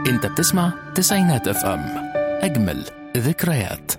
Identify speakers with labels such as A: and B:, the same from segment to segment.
A: انت بتسمع تسعينات اف ام اجمل ذكريات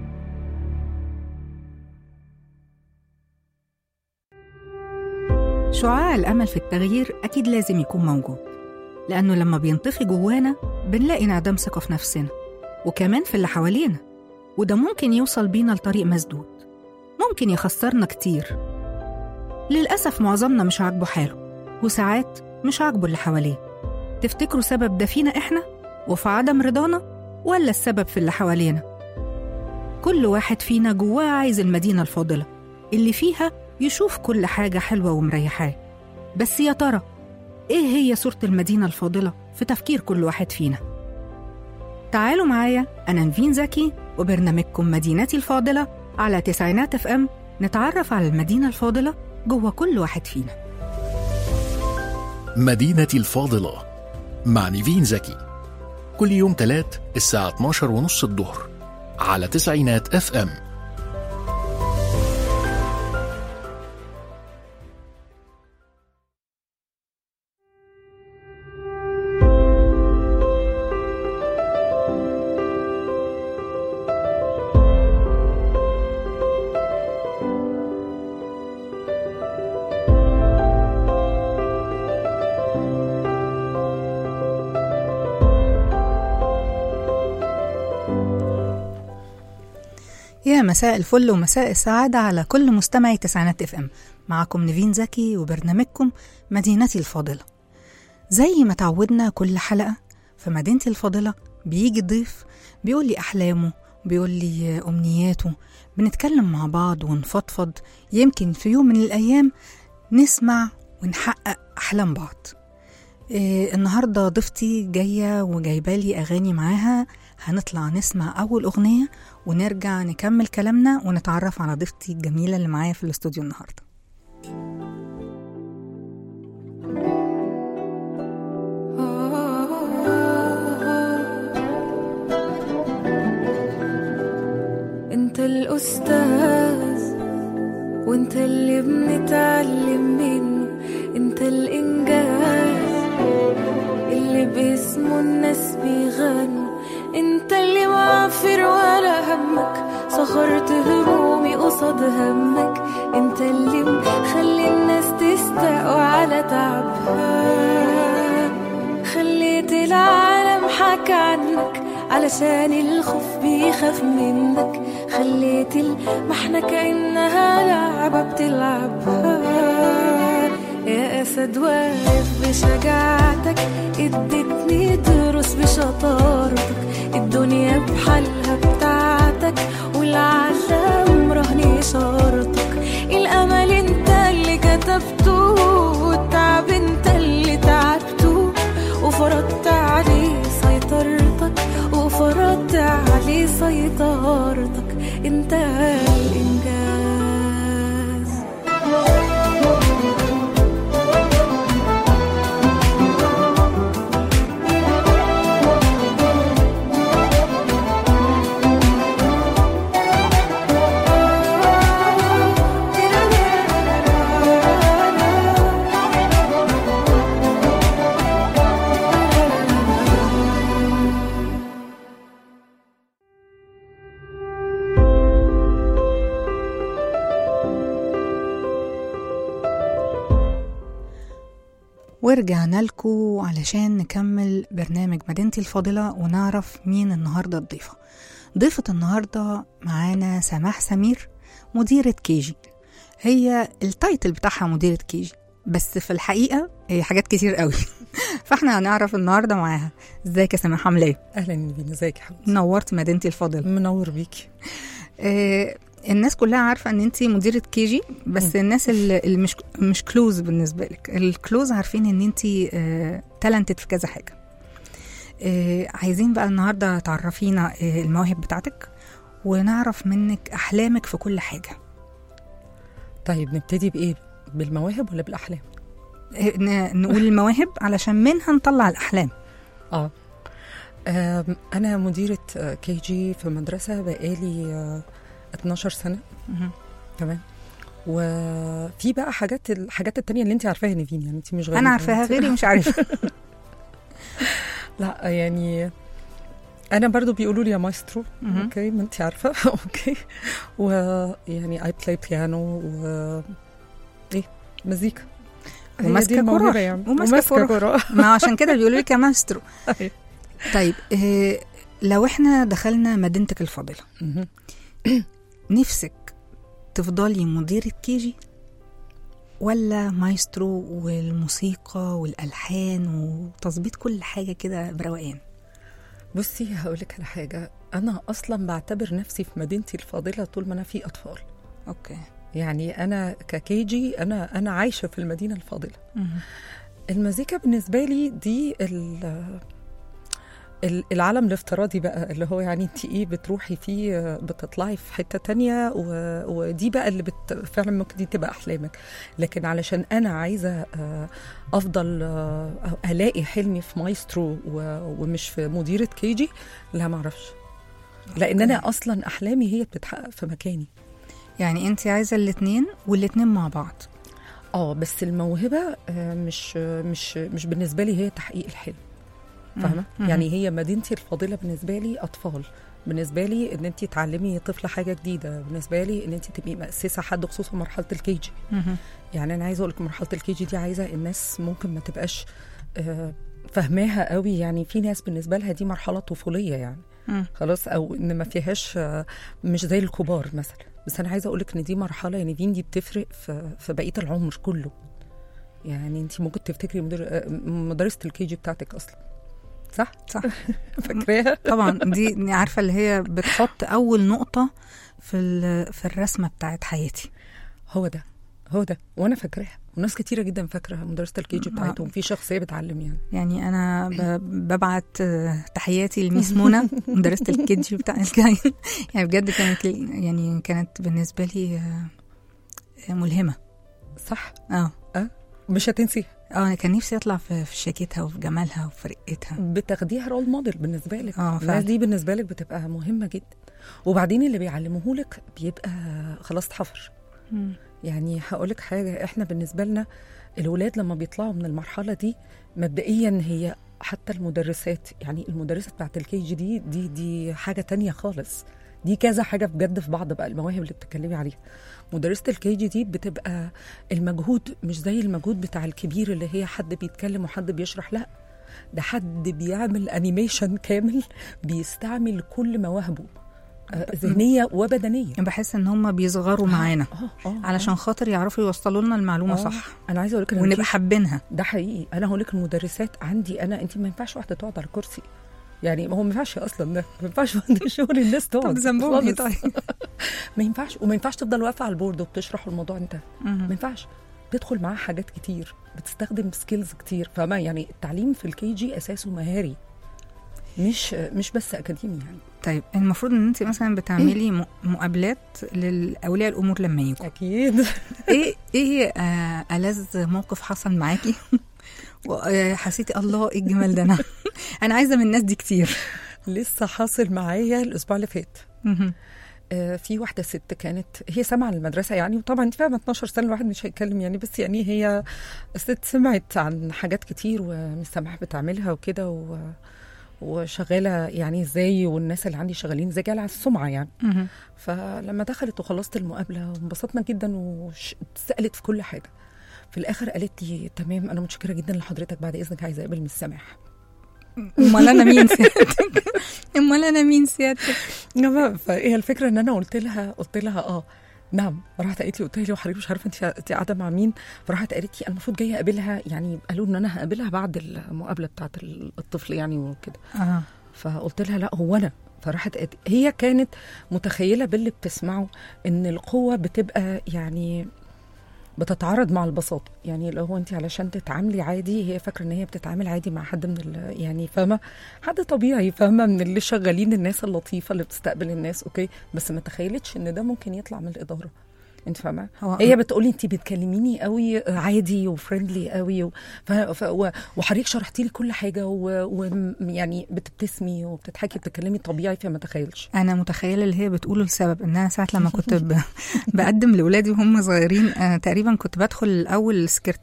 B: شعاع الأمل في التغيير أكيد لازم يكون موجود لأنه لما بينطفي جوانا بنلاقي انعدام ثقة في نفسنا وكمان في اللي حوالينا وده ممكن يوصل بينا لطريق مسدود ممكن يخسرنا كتير للأسف معظمنا مش عاجبه حاله وساعات مش عاجبه اللي حواليه تفتكروا سبب ده فينا إحنا وفي عدم رضانا ولا السبب في اللي حوالينا كل واحد فينا جواه عايز المدينة الفاضلة اللي فيها يشوف كل حاجة حلوة ومريحاه بس يا ترى إيه هي صورة المدينة الفاضلة في تفكير كل واحد فينا؟ تعالوا معايا أنا نفين زكي وبرنامجكم مدينتي الفاضلة على تسعينات اف ام نتعرف على المدينة الفاضلة جوه كل واحد فينا
A: مدينتي الفاضلة مع نيفين زكي كل يوم تلات الساعة 12 ونص الظهر على تسعينات اف ام
B: يا مساء الفل ومساء السعادة على كل مستمعي تسعينات اف ام معكم نيفين زكي وبرنامجكم مدينتي الفاضلة زي ما تعودنا كل حلقة في مدينتي الفاضلة بيجي ضيف بيقول لي أحلامه بيقول لي أمنياته بنتكلم مع بعض ونفضفض يمكن في يوم من الأيام نسمع ونحقق أحلام بعض إيه النهاردة ضيفتي جاية وجايبالي أغاني معاها هنطلع نسمع أول أغنية ونرجع نكمل كلامنا ونتعرف على ضيفتي الجميلة اللي معايا في الاستوديو النهاردة
C: انت الاستاذ وانت اللي بنتعلم منه انت الانجاز اللي باسمه الناس بيغنوا انت اللي معفر ولا همك صخرت همومي قصاد همك انت اللي مخلي الناس تستقوى على تعبها خليت العالم حكى عنك علشان الخوف بيخاف منك خليت المحنة كأنها لعبة بتلعبها يا أسد واقف بشجاعتك اديتني دروس بشطارتك الدنيا بحالها بتاعتك والعالم رهن إشارتك الأمل انت اللي كتبته والتعب انت اللي تعبته وفرضت عليه سيطرتك وفرضت عليه سيطرتك انت الإنجاز
B: ورجعنا لكم علشان نكمل برنامج مدينتي الفاضلة ونعرف مين النهاردة الضيفة ضيفة النهاردة معانا سماح سمير مديرة كيجي هي التايتل بتاعها مديرة كيجي بس في الحقيقة هي حاجات كتير قوي فاحنا هنعرف النهاردة معاها ازيك يا سماح عاملة ايه؟
D: اهلا بينا ازيك يا حبيبتي
B: نورت مدينتي الفاضلة
D: منور بيكي
B: آه، الناس كلها عارفه ان انت مديره كيجي بس الناس اللي اللي مش مش كلوز بالنسبه لك الكلوز عارفين ان انت تالنتد في كذا حاجه آه، عايزين بقى النهارده تعرفينا آه، المواهب بتاعتك ونعرف منك احلامك في كل حاجه
D: طيب نبتدي بايه بالمواهب ولا بالاحلام
B: آه، ن- نقول المواهب علشان منها نطلع الاحلام
D: اه آم، انا مديره آه، كي جي في مدرسه بقالي آه، 12 سنه
B: مهم.
D: تمام وفي بقى حاجات الحاجات التانية اللي انت عارفاها نيفين يعني انت مش غريبه
B: انا عارفاها غيري مش عارفه
D: لا يعني انا برضو بيقولوا لي يا مايسترو
B: مهم.
D: اوكي ما انت عارفه اوكي ويعني اي بلاي بيانو و ايه مزيكا هي دي
B: وماسكة
D: الموهبة
B: كرة.
D: يعني
B: وماسكة
D: وماسكة
B: كرة.
D: كرة
B: ما عشان كده بيقولوا لك يا ماسترو
D: أيوة.
B: طيب إيه لو احنا دخلنا مدينتك الفاضله
D: مهم.
B: نفسك تفضلي مديرة كيجي ولا مايسترو والموسيقى والألحان وتظبيط كل حاجة كده بروقان
D: بصي هقول لك على حاجه انا اصلا بعتبر نفسي في مدينتي الفاضله طول ما انا في اطفال
B: اوكي
D: يعني انا ككيجي انا انا عايشه في المدينه الفاضله المزيكا بالنسبه لي دي ال- ال- العالم الافتراضي بقى اللي هو يعني انت ايه بتروحي فيه بتطلعي في حته تانية و- ودي بقى اللي بت فعلا ممكن دي تبقى احلامك لكن علشان انا عايزه آه، افضل آه، أو الاقي حلمي في مايسترو و- ومش في مديره كيجي لا ما اعرفش لان انا اصلا احلامي هي بتتحقق في مكاني
B: يعني انت عايزة الاتنين والاتنين مع بعض
D: اه بس الموهبه آه، مش مش مش بالنسبه لي هي تحقيق الحلم فاهمه
B: مم.
D: يعني هي مدينتي الفاضله بالنسبه لي اطفال بالنسبه لي ان انت تعلمي طفل حاجه جديده بالنسبه لي ان انت تبقي مؤسسه حد خصوصا مرحله الكي جي
B: مهم.
D: يعني انا عايزه اقول لك مرحله الكي جي دي عايزه الناس ممكن ما تبقاش آه، فاهماها قوي يعني في ناس بالنسبه لها دي مرحله طفوليه يعني
B: مم.
D: خلاص او ان ما فيهاش آه، مش زي الكبار مثلا بس انا عايزه اقول لك ان دي مرحله يعني دي دي بتفرق في في بقيه العمر كله يعني انت ممكن تفتكري مدر... آه، مدرسه الكي جي بتاعتك اصلا صح
B: صح
D: فاكراها
B: طبعا دي دي عارفة اللي هي بتحط أول نقطة في ال- في الرسمة بتاعت حياتي
D: هو ده هو ده وانا فاكراها وناس كتيره جدا فاكره مدرسه الكي جي
B: آه.
D: بتاعتهم في شخصيه بتعلم يعني
B: يعني أنا ب- ببعت آه، تحياتي لميس منى مدرسة الكيدجي بتاع الجاي يعني بجد كانت يعني كانت بالنسبة لي آه، ملهمة
D: صح
B: اه
D: مش هتنسيها
B: اه انا كان نفسي اطلع في في شياكتها وفي جمالها وفي رقتها
D: بتاخديها رول موديل بالنسبه لك
B: اه
D: الناس
B: فعلا
D: دي بالنسبه لك بتبقى مهمه جدا وبعدين اللي بيعلموه لك بيبقى خلاص اتحفر
B: مم.
D: يعني هقول لك حاجه احنا بالنسبه لنا الولاد لما بيطلعوا من المرحله دي مبدئيا هي حتى المدرسات يعني المدرسه بتاعت الكي جي دي دي دي حاجه تانية خالص دي كذا حاجه بجد في بعض بقى المواهب اللي بتتكلمي عليها مدرسه الكي جي دي بتبقى المجهود مش زي المجهود بتاع الكبير اللي هي حد بيتكلم وحد بيشرح لا ده حد بيعمل انيميشن كامل بيستعمل كل مواهبه آه، ذهنيه وبدنيه
B: بحس ان هم بيصغروا معانا
D: اه اه
B: علشان خاطر يعرفوا يوصلوا لنا المعلومه
D: آه.
B: صح
D: انا عايزه اقول لك إن
B: ونبقى
D: في-
B: حابينها
D: ده حقيقي انا هقول لك المدرسات عندي انا انت ما ينفعش واحده تقعد على الكرسي يعني ما هو ما ينفعش اصلا ده ما ينفعش بعد شغل الناس تقعد
B: طب ذنبهم ايه
D: خالص.
B: طيب
D: ما ينفعش وما ينفعش تفضل واقفه على البورد وبتشرح الموضوع انت ما
B: مهم.
D: ينفعش بتدخل معاه حاجات كتير بتستخدم سكيلز كتير فما يعني التعليم في الكي جي اساسه مهاري مش مش بس اكاديمي يعني
B: طيب المفروض ان انت مثلا بتعملي م- مقابلات لاولياء الامور لما يجوا
D: اكيد
B: ايه ايه آه ألذ موقف حصل معاكي وحسيتي الله ايه الجمال ده انا انا عايزه من الناس دي كتير
D: لسه حاصل معايا الاسبوع اللي فات
B: مهم.
D: آه، في واحدة ست كانت هي سامعة المدرسة يعني وطبعا انت فاهمة 12 سنة الواحد مش هيتكلم يعني بس يعني هي ست سمعت عن حاجات كتير ومش سامحة بتعملها وكده و... وشغالة يعني ازاي والناس اللي عندي شغالين ازاي جاية على السمعة يعني
B: مهم.
D: فلما دخلت وخلصت المقابلة وانبسطنا جدا وسألت في كل حاجة في الآخر قالت لي تمام أنا متشكرة جدا لحضرتك بعد إذنك عايزة أقابل مس سامح
B: امال انا مين سيادتك امال انا مين سيادتك
D: تمام فهي الفكره ان انا قلت لها قلت لها اه نعم راحت قالت لي قلت لها وحضرتك مش عارفه انت انت قاعده مع مين فراحت قالت لي انا المفروض جايه اقابلها يعني قالوا ان انا هقابلها بعد المقابله بتاعت الطفل يعني وكده
B: اه
D: فقلت لها لا هو انا فراحت قالت هي كانت متخيله باللي بتسمعه ان القوه بتبقى يعني بتتعارض مع البساطه يعني لو هو انت علشان تتعاملي عادي هي فاكره ان هي بتتعامل عادي مع حد من ال- يعني فاهمه حد طبيعي فاهمه من اللي شغالين الناس اللطيفه اللي بتستقبل الناس اوكي بس ما تخيلتش ان ده ممكن يطلع من الاداره انت فاهمه
B: هو
D: هي بتقولي انت بتكلميني قوي عادي وفريندلي قوي و... ف... ف... و... وحضرتك شرحتي لي كل حاجه ويعني و... بتبتسمي وبتضحكي بتتكلمي طبيعي فما تخيلش
B: انا متخيله اللي هي بتقوله لسبب ان انا ساعه لما كنت ب... بقدم لاولادي وهم صغيرين آه تقريبا كنت بدخل الاول السكرتاريه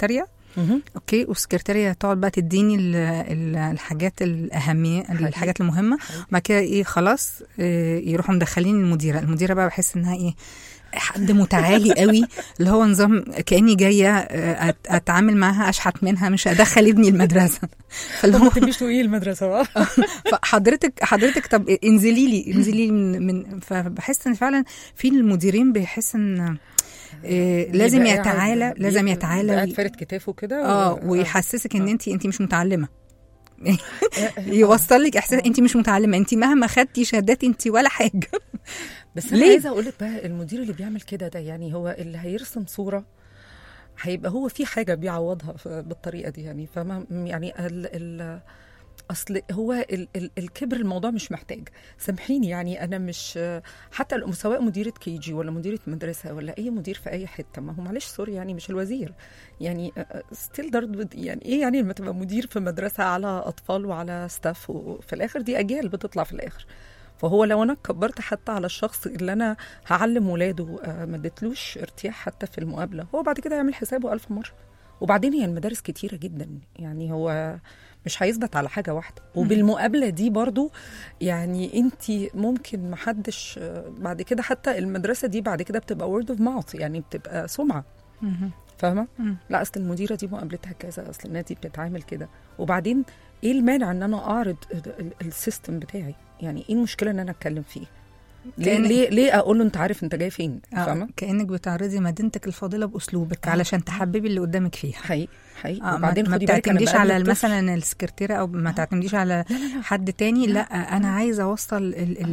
D: مهم.
B: اوكي والسكرتاريه تقعد بقى تديني ال- ال- الحاجات الاهميه
D: حقيقي.
B: الحاجات المهمه
D: حقيقي.
B: بعد كده ايه خلاص إيه يروحوا مدخلين المديره المديره بقى بحس انها ايه حد متعالي قوي اللي هو نظام كاني جايه آه، أت- اتعامل معاها اشحت منها مش هدخل ابني المدرسه فاللي
D: طب ما
B: هو
D: تبيش تقولي المدرسه بقى
B: فحضرتك حضرتك طب انزلي لي انزلي لي من, من فبحس ان فعلا في المديرين بيحس ان إيه لازم
D: بيبقى قاعد-
B: يتعالى لازم
D: بيبقى
B: يتعالى
D: قاعد
B: وي-
D: فارد كتافه كده
B: اه
D: و-
B: ويحسسك ان
D: آه.
B: انت انت مش متعلمه
D: آه.
B: يوصل لك احساس انت مش متعلمه انت مهما خدتي شهادات انت ولا حاجه
D: بس انا
B: ليه؟
D: عايزه اقول لك بقى المدير اللي بيعمل كده ده يعني هو اللي هيرسم صوره هيبقى هو في حاجه بيعوضها ف- بالطريقه دي يعني فما يعني ال ال اصل هو ال ال الكبر الموضوع مش محتاج سامحيني يعني انا مش حتى لو- سواء مديره كي جي ولا مديره مدرسه ولا اي مدير في اي حته ما هو معلش سوري يعني مش الوزير يعني ستيل ضرب يعني ايه يعني لما تبقى مدير في مدرسه على اطفال وعلى ستاف وفي الاخر دي اجيال بتطلع في الاخر فهو لو انا كبرت حتى على الشخص اللي انا هعلم ولاده آه، ما اديتلوش ارتياح حتى في المقابله هو بعد كده يعمل حسابه ألف مره وبعدين هي المدارس كتيره جدا يعني هو مش هيثبت على حاجه واحده وبالمقابله دي برضو يعني انت ممكن محدش آه، بعد كده حتى المدرسه دي بعد كده بتبقى وورد اوف ماوث يعني بتبقى سمعه فاهمه
B: مم.
D: لا اصل المديره دي مقابلتها كذا اصل النادي بتتعامل كده وبعدين ايه المانع ان انا اعرض ال- ال- السيستم بتاعي يعني ايه المشكله ان انا اتكلم فيه ليه
B: كأنك-
D: ليه ليه اقول له انت عارف انت جاي فين
B: آه،
D: فاهمه
B: كانك بتعرضي مدينتك الفاضله باسلوبك
D: آه.
B: علشان تحببي اللي قدامك فيها
D: حقيقي حقيقي
B: آه ما,
D: وبعدين
B: ما
D: خدي بالك أنا
B: بتعتمديش
D: بقابل
B: على
D: الطفل.
B: مثلا السكرتيره او ما تعتمديش على
D: لا لا لا
B: حد تاني لا, انا عايزه اوصل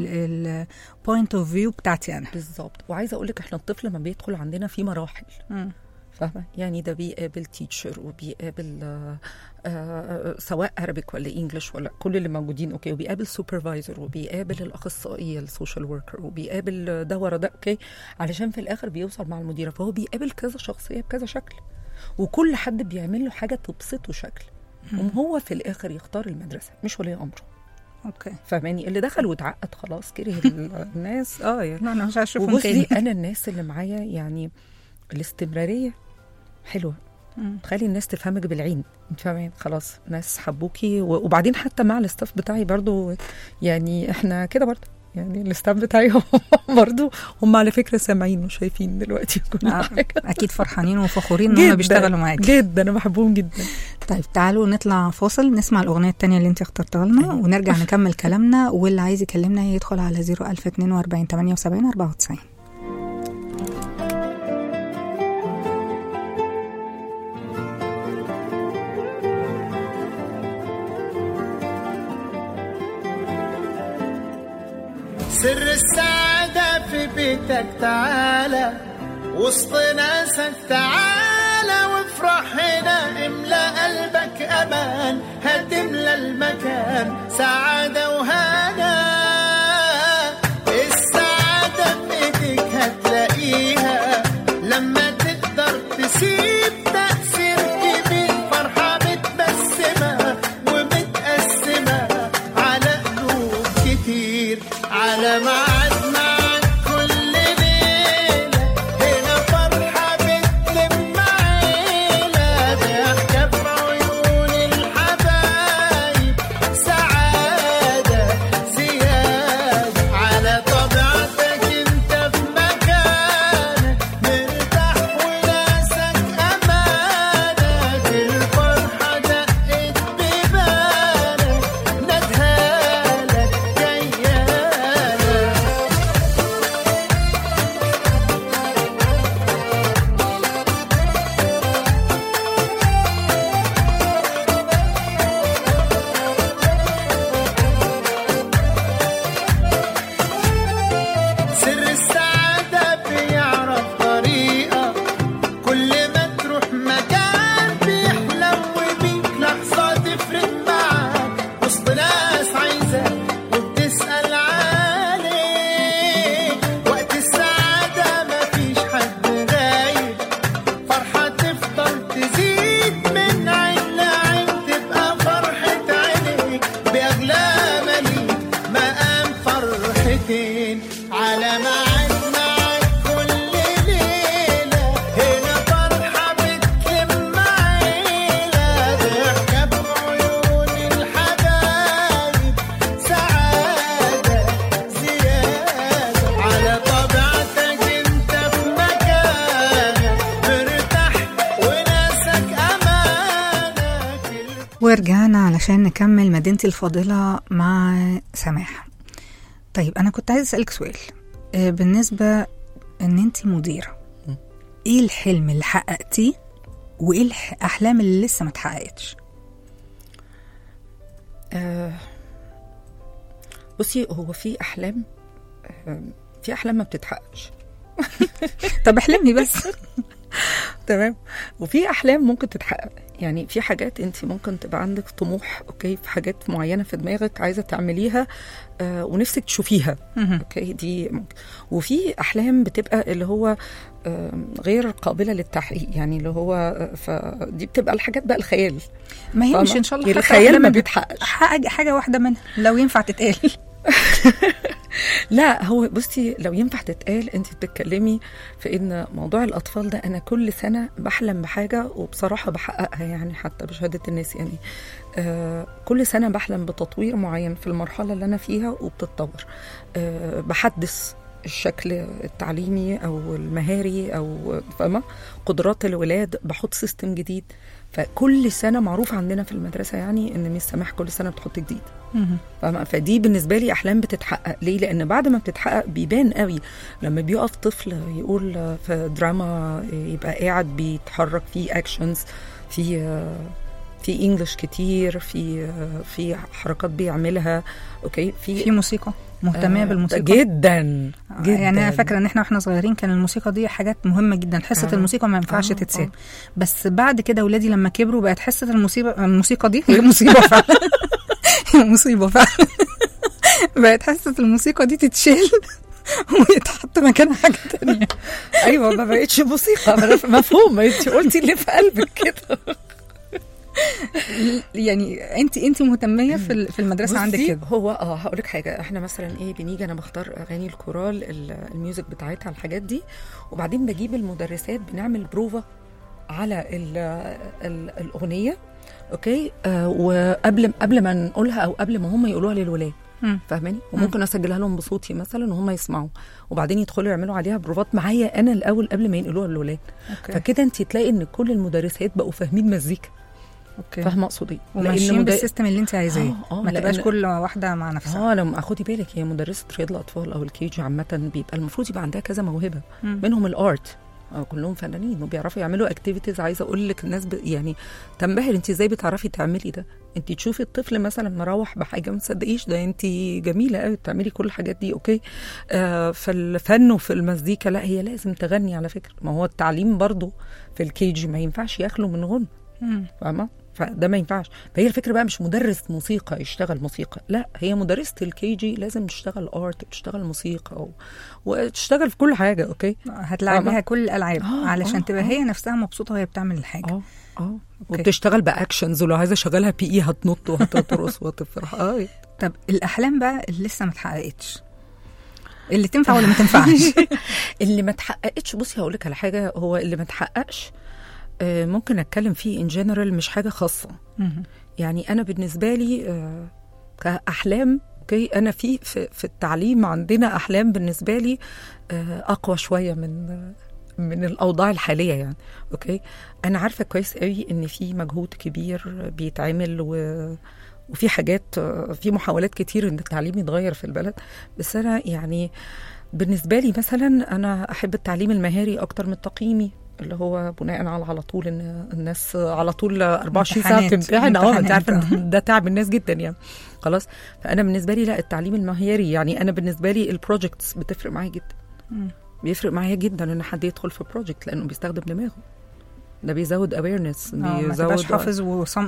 B: البوينت اوف فيو بتاعتي انا
D: بالظبط وعايزه اقول لك احنا الطفل لما بيدخل عندنا في مراحل
B: مم.
D: فاهمه يعني ده بيقابل تيتشر وبيقابل آه، آه، سواء عربيك ولا انجلش ولا كل اللي موجودين اوكي وبيقابل سوبرفايزر وبيقابل الاخصائيه السوشيال وركر وبيقابل ده ورا ده اوكي علشان في الاخر بيوصل مع المديره فهو بيقابل كذا شخصيه بكذا شكل وكل حد بيعمل له حاجه تبسطه شكل وهو في الاخر يختار المدرسه مش ولي امره
B: اوكي
D: فاهماني اللي دخل واتعقد خلاص كره الناس اه يعني
B: لا انا مش عايزه اشوفهم
D: وبصي
B: تاني
D: انا الناس اللي معايا يعني الاستمراريه حلوه
B: مم.
D: تخلي الناس تفهمك بالعين انت فاهمين خلاص ناس حبوكي و- وبعدين حتى مع الاستاف بتاعي برضو يعني احنا كده برضو يعني الاستاف بتاعي هم برضو هم على فكره سامعين وشايفين دلوقتي كل
B: آه،
D: حاجه
B: اكيد فرحانين وفخورين ان هم بيشتغلوا معاكي
D: جدا انا بحبهم جدا
B: طيب تعالوا نطلع فاصل نسمع الاغنيه التانية اللي انت اخترتها لنا
D: أيوة.
B: ونرجع نكمل كلامنا واللي عايز يكلمنا يدخل على 01042 78 94
E: سر السعادة في بيتك تعالى وسط ناسك تعالى وافرح هنا املى قلبك امان هتملى المكان سعادة وهنا السعادة في ايديك هتلاقيها لما تقدر تسيب تأثير كبير فرحة متبسمة ومتقسمة على قلوب كتير على ميعاد معاك كل ليلة هنا فرحة بتلم عيلة ضحكة في عيون الحبايب سعادة
B: ورجعنا علشان نكمل مدينتي الفاضلة مع سماح طيب أنا كنت عايزة أسألك سؤال آه، بالنسبة إن أنت مديرة إيه الحلم اللي حققتيه وإيه الأحلام اللي لسه ما اتحققتش
D: آه، بصي هو في احلام آه، في احلام ما بتتحققش
B: طب احلمي بس
D: تمام وفي احلام ممكن تتحقق يعني في حاجات انت ممكن تبقى عندك طموح اوكي في حاجات معينه في دماغك عايزه تعمليها آه ونفسك تشوفيها
B: مهم.
D: اوكي دي ممكن وفي احلام بتبقى اللي هو آه غير قابله للتحقيق يعني اللي هو آه فدي بتبقى الحاجات بقى الخيال
B: ما هي
D: فاهمة؟
B: مش إن شاء الله
D: يعني
B: حتى
D: الخيال
B: أحلام
D: ما
B: بت-
D: بيتحققش
B: حاجة حاجة واحدة منها لو ينفع تتقال
D: لا هو بصي لو ينفع تتقال انت بتتكلمي في ان موضوع الاطفال ده انا كل سنه بحلم بحاجه وبصراحه بحققها يعني حتى بشهاده الناس يعني آه كل سنه بحلم بتطوير معين في المرحله اللي انا فيها وبتتطور آه بحدث الشكل التعليمي او المهاري او فاهمه قدرات الولاد بحط سيستم جديد فكل سنه معروف عندنا في المدرسه يعني ان ميس سماح كل سنه بتحط جديد
B: مهم.
D: فاهمة؟ فدي بالنسبه لي احلام بتتحقق ليه لان بعد ما بتتحقق بيبان قوي لما بيقف طفل يقول في دراما يبقى قاعد بيتحرك في اكشنز في في انجلش كتير في في حركات بيعملها اوكي في
B: في موسيقى مهتمة
D: آه،
B: بالموسيقى
D: جدا جدا
B: يعني انا فاكره ان احنا واحنا صغيرين كان الموسيقى دي حاجات مهمه جدا حصه
D: آه.
B: الموسيقى ما ينفعش
D: آه،
B: تتساب
D: آه.
B: بس بعد كده اولادي لما كبروا بقت حصه الموسيقى الموسيقى دي هي مصيبه فعلا هي مصيبه فعلا بقت حصه الموسيقى دي تتشال ويتحط مكانها حاجه تانية
D: ايوه ما بقتش موسيقى ما- مفهوم انت قلتي اللي في قلبك كده
B: يعني انت انت مهتميه في ال- في المدرسه عندك
D: بصي،
B: كده
D: هو اه هقول لك حاجه احنا مثلا ايه بنيجي انا بختار اغاني الكورال ال- الميوزك بتاعتها الحاجات دي وبعدين بجيب المدرسات بنعمل بروفا على ال ال الاغنيه اوكي آه وقبل قبل ما نقولها او قبل ما هم يقولوها للولاد
B: مم.
D: فاهماني وممكن اسجلها لهم بصوتي مثلا وهم يسمعوا وبعدين يدخلوا يعملوا عليها بروفات معايا انا الاول قبل ما ينقلوها للولاد
B: اوكي
D: فكده انت تلاقي ان كل المدرسات بقوا فاهمين مزيكا
B: اوكي
D: فاهمه اقصد ايه
B: وماشيين
D: مد-
B: بالسيستم اللي انت عايزاه
D: آه، آه،
B: ما تبقاش
D: لأن-
B: كل واحده مع نفسها
D: اه لما خدي بالك هي مدرسه رياض الاطفال او الكيجي عامه بيبقى المفروض يبقى عندها كذا موهبه
B: مم.
D: منهم الارت آه كلهم فنانين وبيعرفوا يعملوا اكتيفيتيز عايزه اقول لك الناس ب... يعني تنبهر انت ازاي بتعرفي تعملي ده انت تشوفي الطفل مثلا مروح بحاجه ما تصدقيش ده انت جميله قوي بتعملي كل الحاجات دي اوكي آه في الفن وفي المزيكا لا هي لازم تغني على فكره ما هو التعليم برضو في الكيجي ما ينفعش يخلو من غنى
B: مم.
D: فاهمه فده ما ينفعش فهي الفكره بقى مش مدرس موسيقى يشتغل موسيقى لا هي مدرسه الكي جي لازم تشتغل ارت وتشتغل موسيقى و... وتشتغل في كل حاجه اوكي
B: هتلعبيها
D: فاهمة؟
B: كل الالعاب
D: آه،
B: علشان
D: آه،
B: تبقى
D: آه.
B: هي نفسها مبسوطه وهي بتعمل الحاجه
D: اه اه وبتشتغل باكشنز ولو عايزه اشغلها بي اي هتنط وهترقص وهتفرح اه
B: طب الاحلام بقى اللي لسه ما اتحققتش اللي تنفع ولا ما تنفعش
D: اللي ما اتحققتش بصي هقول لك على حاجه هو اللي ما اتحققش آه، ممكن اتكلم فيه ان جنرال مش حاجه خاصه
B: مهم.
D: يعني انا بالنسبه لي آه، كاحلام اوكي انا في في, في التعليم عندنا احلام بالنسبه لي آه، اقوى شويه من من الاوضاع الحاليه يعني اوكي انا عارفه كويس قوي ان في مجهود كبير بيتعمل و وفي حاجات آه، في محاولات كتير ان التعليم يتغير في البلد بس انا يعني بالنسبه لي مثلا انا احب التعليم المهاري اكتر من التقييمي اللي هو بناء على على طول ان الناس على طول 24 ساعه
B: امتحانات.
D: بتمتحن اه انت
B: امتحانات،
D: عارفه
B: آه.
D: إن ده تعب الناس جدا يعني خلاص فانا بالنسبه لي لا التعليم المهاري يعني انا بالنسبه لي البروجكتس بتفرق معايا جدا
B: مم.
D: بيفرق معايا جدا ان حد يدخل في بروجكت لانه بيستخدم دماغه ده بيزود اويرنس
B: اه ما تبقاش حافظ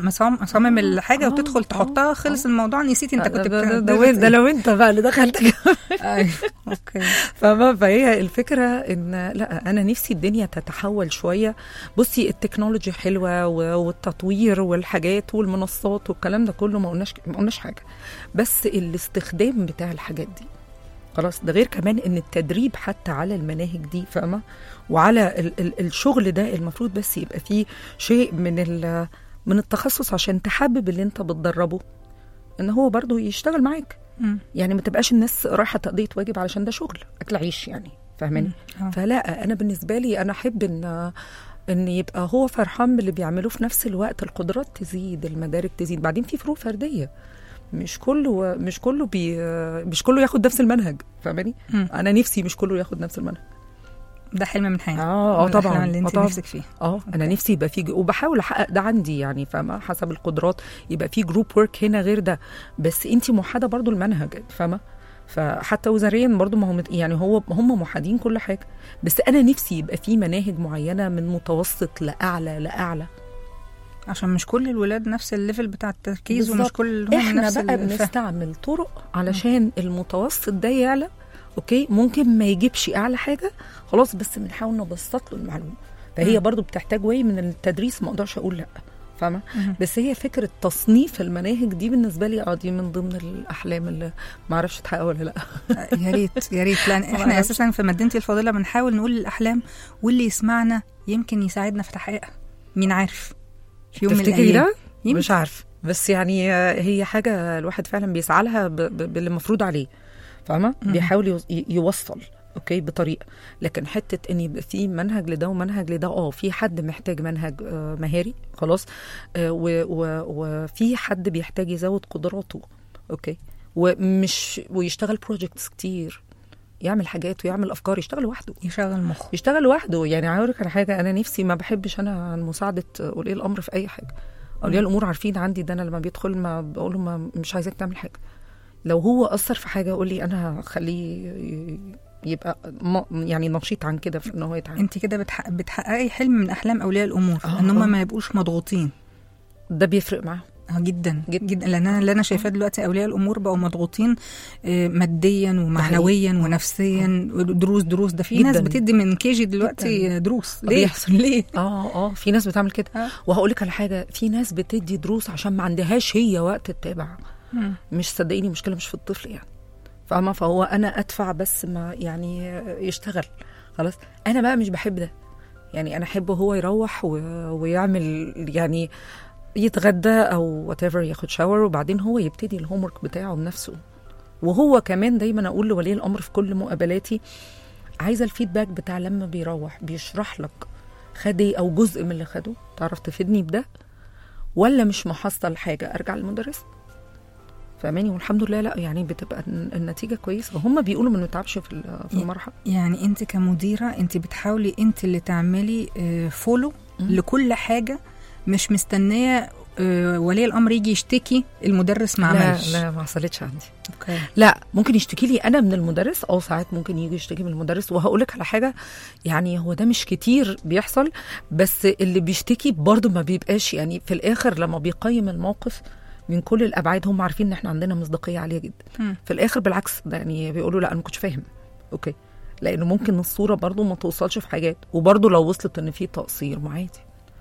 B: وصمم الحاجه
D: آه،
B: وتدخل
D: آه،
B: تحطها خلص الموضوع نسيت انت كنت
D: ده, ده,
B: بتدرس
D: ده, ده
B: إيه.
D: لو انت بقى اللي دخلت
B: أيوة. اوكي
D: فما فهي الفكره ان لا انا نفسي الدنيا تتحول شويه بصي التكنولوجي حلوه و- والتطوير والحاجات والمنصات والكلام ده كله ما قلناش ما قلناش حاجه بس الاستخدام بتاع الحاجات دي خلاص ده غير كمان ان التدريب حتى على المناهج دي فاهمه وعلى ال ال الشغل ده المفروض بس يبقى فيه شيء من ال- من التخصص عشان تحبب اللي انت بتدربه ان هو برضو يشتغل معاك
B: مم.
D: يعني ما تبقاش الناس رايحه تقضيه واجب علشان ده شغل اكل عيش يعني فاهماني
B: آه.
D: فلا انا بالنسبه لي انا احب ان ان يبقى هو فرحان باللي بيعمله في نفس الوقت القدرات تزيد المدارك تزيد بعدين في فروق فرديه مش كله مش كله بي مش كله ياخد نفس المنهج فاهماني
B: مم.
D: انا نفسي مش كله ياخد نفس المنهج
B: ده حلم من حياتك
D: اه اه
B: من الأحلام
D: طبعا
B: اللي
D: آه
B: انت
D: طبعا.
B: نفسك فيه
D: اه انا
B: أوكي.
D: نفسي يبقى في ج- وبحاول احقق ده عندي يعني فاهمه حسب القدرات يبقى في جروب ورك هنا غير ده بس انت موحده برضو المنهج فاهمه فحتى وزاريا برضو ما هم يعني هو هم موحدين كل حاجه بس انا نفسي يبقى في مناهج معينه من متوسط لاعلى لاعلى
B: عشان مش كل الولاد نفس الليفل بتاع التركيز ومش
D: بالظبط.
B: كلهم
D: احنا
B: نفس
D: بقى
B: الفهم.
D: بنستعمل طرق علشان المتوسط ده يعلى اوكي ممكن ما يجيبش اعلى حاجه خلاص بس بنحاول نبسط له المعلومه فهي
B: مم.
D: برضو بتحتاج واي من التدريس ما اقدرش اقول لا فاهمه
B: مهم.
D: بس هي فكره تصنيف المناهج دي بالنسبه لي اه دي من ضمن الاحلام اللي ما اعرفش تحقق ولا لا
B: يا ريت يا ريت لان احنا
D: أعرفش.
B: اساسا في مدينتي الفاضله بنحاول نقول الاحلام واللي يسمعنا يمكن يساعدنا في تحقيقها مين عارف في يوم من
D: تفتكري
B: الايام
D: ده
B: يمكن.
D: مش عارف بس يعني آه، هي حاجه الواحد فعلا بيسعى لها ب- ب- باللي المفروض عليه فاهمه
B: مم.
D: بيحاول يوص- ي- يوصل اوكي بطريقه لكن حته ان يبقى في منهج لده ومنهج لده اه في حد محتاج منهج آه، مهاري خلاص آه، و- و- وفي حد بيحتاج يزود قدراته اوكي ومش ويشتغل بروجكتس كتير يعمل حاجات ويعمل افكار يشتغل لوحده
B: يشغل مخه
D: يشتغل لوحده يعني هقول لك على حاجه انا نفسي ما بحبش انا عن مساعده اولياء الامر في اي حاجه اولياء الامور عارفين عندي ده انا لما بيدخل ما بقول له ما مش عايزاك تعمل حاجه لو هو اثر في حاجه يقول لي انا هخليه ي- يبقى م- يعني نشيط عن كده في ان هو يتعامل
B: انت كده بتحقق بتحققي حلم من احلام اولياء الامور
D: آه،
B: ان
D: آه.
B: هم ما يبقوش مضغوطين
D: ده بيفرق معاهم
B: اه جدا
D: جدا.
B: جدا لان انا اللي انا شايفاه دلوقتي اولياء الامور بقوا مضغوطين آه، ماديا ومعنويا ونفسيا دروس دروس ده في ناس
D: جداً.
B: بتدي من كيجي دلوقتي
D: جداً.
B: دروس
D: طب
B: ليه
D: يحصل.
B: ليه
D: اه اه في ناس بتعمل كده
B: آه.
D: وهقول لك على حاجه في ناس بتدي دروس عشان ما عندهاش هي وقت تتابع
B: مم.
D: مش صدقيني مشكله مش في الطفل يعني فاهمه فهو انا ادفع بس ما يعني يشتغل خلاص انا بقى مش بحب ده يعني انا احبه هو يروح و... ويعمل يعني يتغدى او وات ياخد شاور وبعدين هو يبتدي الهوم ورك بتاعه بنفسه وهو كمان دايما اقول لولي الامر في كل مقابلاتي عايزه الفيدباك بتاع لما بيروح بيشرح لك خد ايه او جزء من اللي خده تعرف تفيدني بده ولا مش محصل حاجه ارجع للمدرس فاهماني والحمد لله لا يعني بتبقى الن- النتيجه كويسه هم بيقولوا ما نتعبش في ال- في
B: ي-
D: المرحله
B: يعني انت كمديره انت بتحاولي انت اللي تعملي فولو
D: مم.
B: لكل حاجه مش مستنيه آه، ولي الامر يجي يشتكي المدرس ما
D: لا
B: عملش
D: لا ما حصلتش عندي
B: اوكي
D: لا ممكن يشتكي لي انا من المدرس او ساعات ممكن يجي يشتكي من المدرس وهقول لك على حاجه يعني هو ده مش كتير بيحصل بس اللي بيشتكي برضه ما بيبقاش يعني في الاخر لما بيقيم الموقف من كل الابعاد هم عارفين ان احنا عندنا مصداقيه عاليه جدا
B: مم.
D: في الاخر بالعكس ده يعني بيقولوا لا انا ما كنتش فاهم اوكي لانه ممكن الصوره برضو ما توصلش في حاجات وبرضو لو وصلت ان في تقصير ما عادي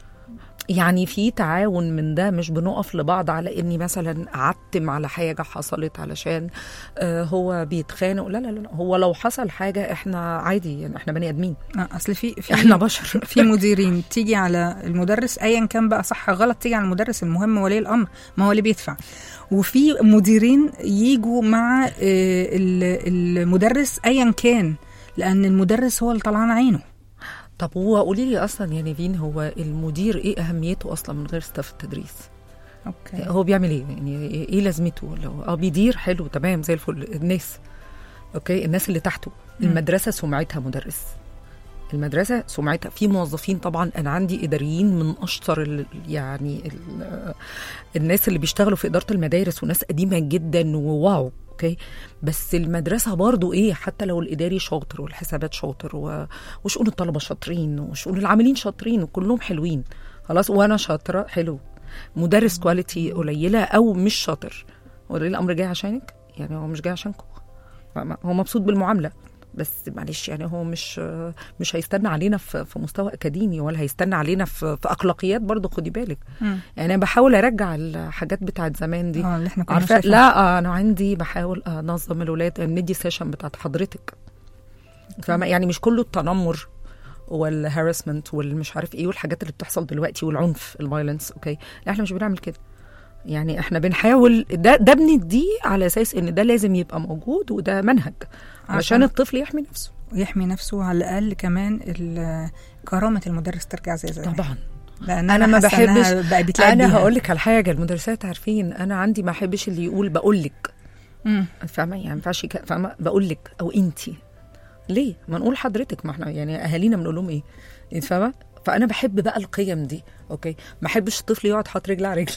D: يعني في تعاون من ده مش بنقف لبعض على اني مثلا اعتم على حاجه حصلت علشان آه هو بيتخانق لا لا لا هو لو حصل حاجه احنا عادي يعني احنا بني ادمين
B: آه، اصل في في
D: احنا بشر
B: في مديرين تيجي على المدرس ايا كان بقى صح غلط تيجي على المدرس المهم ولي الامر ما هو اللي بيدفع وفي مديرين يجوا مع آه، ال- المدرس ايا كان لان المدرس هو اللي طلعان عينه
D: طب هو قولي لي اصلا يا نيفين هو المدير ايه اهميته اصلا من غير ستاف التدريس
B: اوكي
D: هو بيعمل ايه يعني ايه لازمته ولا هو اه بيدير حلو تمام زي الفل الناس اوكي الناس اللي تحته
B: مم.
D: المدرسه سمعتها مدرس المدرسه سمعتها في موظفين طبعا انا عندي اداريين من اشطر ال يعني ال الناس اللي بيشتغلوا في اداره المدارس وناس قديمه جدا وواو اوكي بس المدرسه برضو ايه حتى لو الاداري شاطر والحسابات شاطر و... وشؤون الطلبه شاطرين وشؤون العاملين شاطرين وكلهم حلوين خلاص وانا شاطره حلو مدرس كواليتي قليله او مش شاطر هو ليه الامر جاي عشانك يعني هو مش جاي عشانكم فاهمة؟ هو مبسوط بالمعامله بس معلش يعني هو مش مش هيستنى علينا في في مستوى اكاديمي ولا هيستنى علينا في, في اخلاقيات برضه خدي بالك
B: مم.
D: يعني انا بحاول ارجع الحاجات بتاعت زمان دي
B: اه اللي احنا كنا
D: عارفه
B: شايفينها.
D: لا آه، انا عندي بحاول انظم الولاد ندي سيشن بتاعت حضرتك فاهمه يعني مش كله التنمر والهارسمنت والمش عارف ايه والحاجات اللي بتحصل دلوقتي والعنف الفايلنس اوكي لا احنا مش بنعمل كده يعني احنا بنحاول ده ده بنديه على اساس ان ده لازم يبقى موجود وده منهج
B: عشان-
D: عشان الطفل يحمي نفسه
B: ويحمي نفسه على الاقل كمان ال- كرامه المدرس ترجع زي زمان
D: طبعا
B: لان
D: انا ما
B: حاسة إنها
D: بحبش
B: بقى بيتلعب
D: انا
B: بيها.
D: هقول لك على حاجه المدرسات عارفين انا عندي ما احبش اللي يقول بقول لك
B: مم.
D: فاهمه يعني ما ينفعش يك- فاهمه بقول لك او انتي ليه ما نقول حضرتك ما احنا يعني اهالينا بنقول لهم ايه انت فاهمه فانا بحب بقى القيم دي اوكي ما احبش الطفل يقعد حاطط رجل على رجل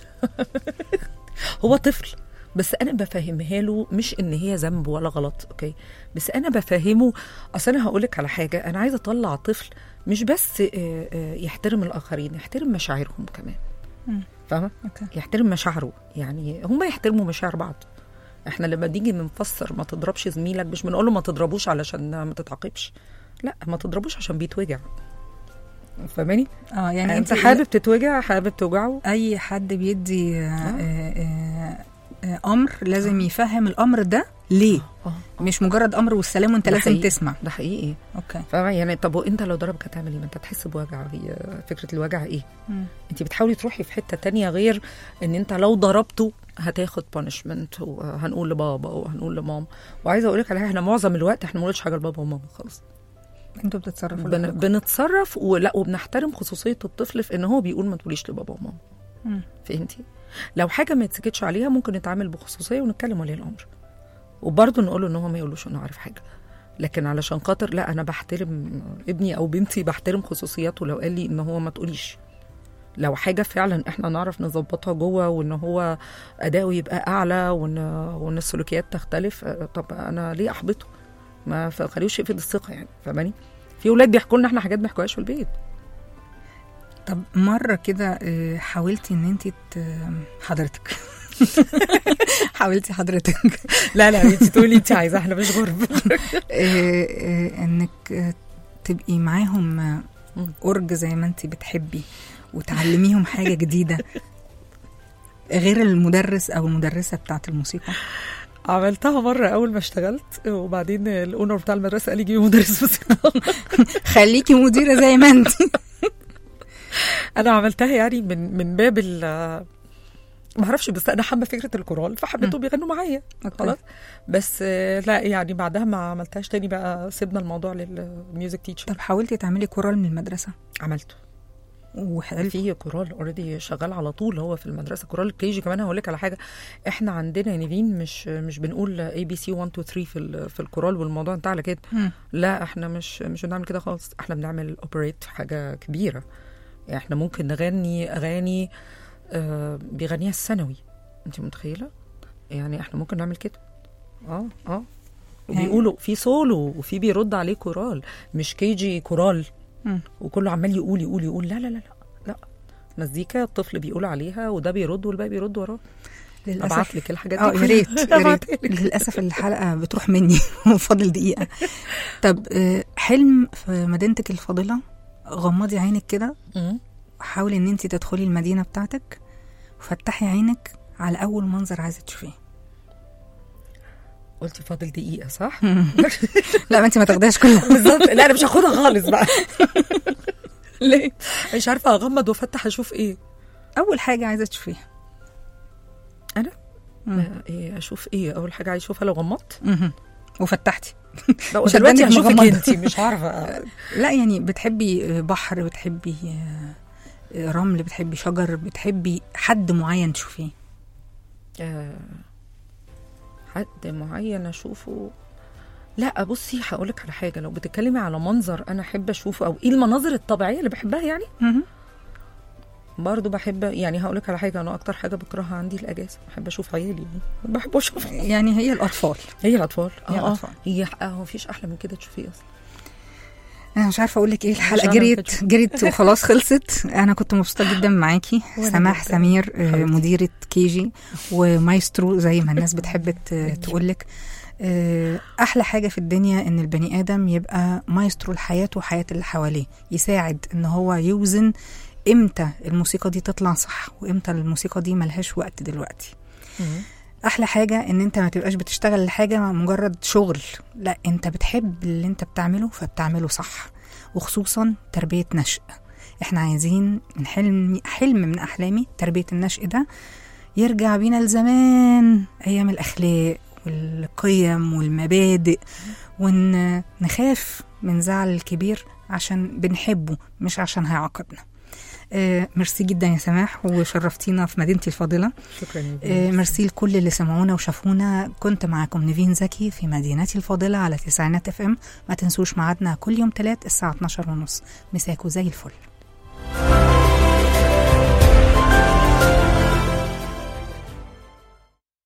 D: هو طفل بس انا بفهمها له مش ان هي ذنب ولا غلط اوكي بس انا بفهمه اصل انا هقول لك على حاجه انا عايزه اطلع طفل مش بس آه، آه، يحترم الاخرين يحترم مشاعرهم كمان
B: مم.
D: فاهمه
B: أوكي.
D: يحترم مشاعره يعني هم يحترموا مشاعر بعض احنا لما نيجي بنفسر ما تضربش زميلك مش بنقول له ما تضربوش علشان ما تتعاقبش لا ما تضربوش عشان بيتوجع فاهماني
B: اه يعني
D: يعني
B: انت
D: انت حابب تتوجع حابب توجعه
B: اي حد بيدي آه، آه، آه، امر لازم يفهم الامر ده ليه
D: اه
B: مش مجرد امر والسلام وانت
D: ده
B: لازم
D: حقيقي.
B: تسمع
D: ده حقيقي
B: اوكي
D: فاهمة يعني طب وانت لو ضربك هتعمل ايه ما انت تحس بوجع هي فكره الوجع ايه
B: مم.
D: انت بتحاولي تروحي في حته تانية غير ان انت لو ضربته هتاخد بانشمنت وهنقول لبابا وهنقول لماما وعايزه اقول لك على حاجه احنا معظم الوقت احنا ما بنقولش حاجه لبابا وماما خالص
B: انتوا بتتصرفوا
D: بن...
B: لوحدكم.
D: بنتصرف ولا وبنحترم خصوصيه الطفل في ان هو بيقول ما تقوليش لبابا وماما
B: مم.
D: فهمتي لو حاجه ما يتسكتش عليها ممكن نتعامل بخصوصيه ونتكلم ولي الامر وبرضه نقول له ان هو ما يقولوش انه عارف حاجه لكن علشان خاطر لا انا بحترم ابني او بنتي بحترم خصوصياته لو قال لي ان هو ما تقوليش لو حاجه فعلا احنا نعرف نظبطها جوه وان هو اداؤه يبقى اعلى وان وان السلوكيات تختلف آه، طب انا ليه احبطه ما خليهوش يفقد الثقه يعني فاهماني في ولاد بيحكوا لنا احنا حاجات ما بيحكوهاش في البيت
B: طب مره كده آه، حاولتي ان انت حضرتك حاولتي حضرتك
D: لا لا انت تقولي انت عايزه احنا مش غرب
B: آه، آه، انك آه، تبقي معاهم آه،
D: مم.
B: أرج زي ما انت بتحبي وتعلميهم حاجة جديدة غير المدرس أو المدرسة بتاعة الموسيقى
D: عملتها مرة أول ما اشتغلت وبعدين الأونر بتاع المدرسة قال لي جيبي مدرس موسيقى
B: خليكي مديرة زي ما انت
D: أنا عملتها يعني من من باب ال ما اعرفش بس انا حابه فكره الكورال فحبيتهم يغنوا معايا خلاص بس آه، لا يعني بعدها ما عملتهاش تاني بقى سيبنا الموضوع للميوزك تيتشر
B: طب حاولتي تعملي كورال من المدرسة
D: عملته
B: وحلو
D: في كورال اوريدي شغال على طول هو في المدرسه كورال كيجي كمان هقول لك على حاجه احنا عندنا نيفين مش مش بنقول اي بي سي 1 2 3 في ال- في الكورال والموضوع انتهى على كده
B: مم.
D: لا احنا مش مش بنعمل كده خالص احنا بنعمل اوبريت حاجه كبيره يعني احنا ممكن نغني اغاني آه بيغنيها الثانوي انت متخيله يعني احنا ممكن نعمل كده اه اه وبيقولوا في سولو وفي بيرد عليه كورال مش كيجي كورال
B: مم.
D: وكله عمال يقول يقول يقول لا لا لا لا لا مزيكا الطفل بيقول عليها وده بيرد والباقي بيرد وراه ابعت
B: للأسف
D: لك الحاجات دي
B: اه يا ريت يا ريت
D: أبعتها لك.
B: للأسف الحلقة بتروح مني وفاضل دقيقة طب آه، حلم في مدينتك الفاضلة غمضي عينك كده
D: مم.
B: وحاولي ان انت تدخلي المدينة بتاعتك وفتحي عينك على أول منظر عايزة تشوفيه
D: قلتي فاضل دقيقه صح
B: لا ما انت ما تاخديهاش كلها
D: بالظبط لا انا مش هاخدها خالص بقى ليه مش عارفه اغمض وافتح اشوف ايه
B: أول حاجة عايزة تشوفيها
D: انا
B: مم.
D: ما- إيه اشوف ايه اول حاجه عايز اشوفها لو غمضت
B: مهم. وفتحتي
D: لو
B: مش
D: دلوقتي
B: هتبانك
D: هشوفك
B: مغمضة.
D: انت مش عارفه
B: لا يعني بتحبي بحر بتحبي آه، رمل بتحبي شجر بتحبي حد معين تشوفيه
D: آه، حد معين اشوفه لا بصي هقول لك على حاجه لو بتتكلمي على منظر انا احب اشوفه او ايه المناظر الطبيعيه اللي بحبها يعني
B: مهم.
D: برضو بحب يعني هقول لك على حاجه انا اكتر حاجه بكرهها عندي الاجازه بحب اشوف عيالي بحب اشوف
B: يعني هي الأطفال
D: هي الاطفال
B: هي
D: اه اه
B: الأطفال.
D: هي اه مفيش احلى من كده تشوفيه اصلا
B: انا مش عارفه اقول لك ايه الحلقه
D: عارفة
B: جريت
D: كده.
B: جريت وخلاص خلصت انا كنت مبسوطه جدا معاكي
D: وأنا
B: سماح
D: جداً.
B: سمير آه،
D: حبيبتي.
B: مديره كيجي ومايسترو زي ما الناس بتحب تقول لك احلى حاجه في الدنيا ان البني ادم يبقى مايسترو لحياته وحياه اللي حواليه يساعد ان هو يوزن امتى الموسيقى دي تطلع صح وامتى الموسيقى دي ملهاش وقت دلوقتي احلى حاجه ان انت ما تبقاش بتشتغل لحاجه مجرد شغل لا انت بتحب اللي انت بتعمله فبتعمله صح وخصوصا تربيه نشء احنا عايزين من حلم حلم من احلامي تربيه النشء ده يرجع بينا لزمان ايام الاخلاق والقيم والمبادئ وان نخاف من زعل الكبير عشان بنحبه مش عشان هيعاقبنا آه، ميرسي جدا يا سماح وشرفتينا في مدينتي الفاضله
D: شكرا يا
B: آه،
D: بنت.
B: ميرسي لكل اللي سمعونا وشافونا كنت معاكم نيفين زكي في مدينتي الفاضله على تسعينات اف ام ما تنسوش ميعادنا كل يوم تلات الساعه 12 ونص مساكوا زي الفل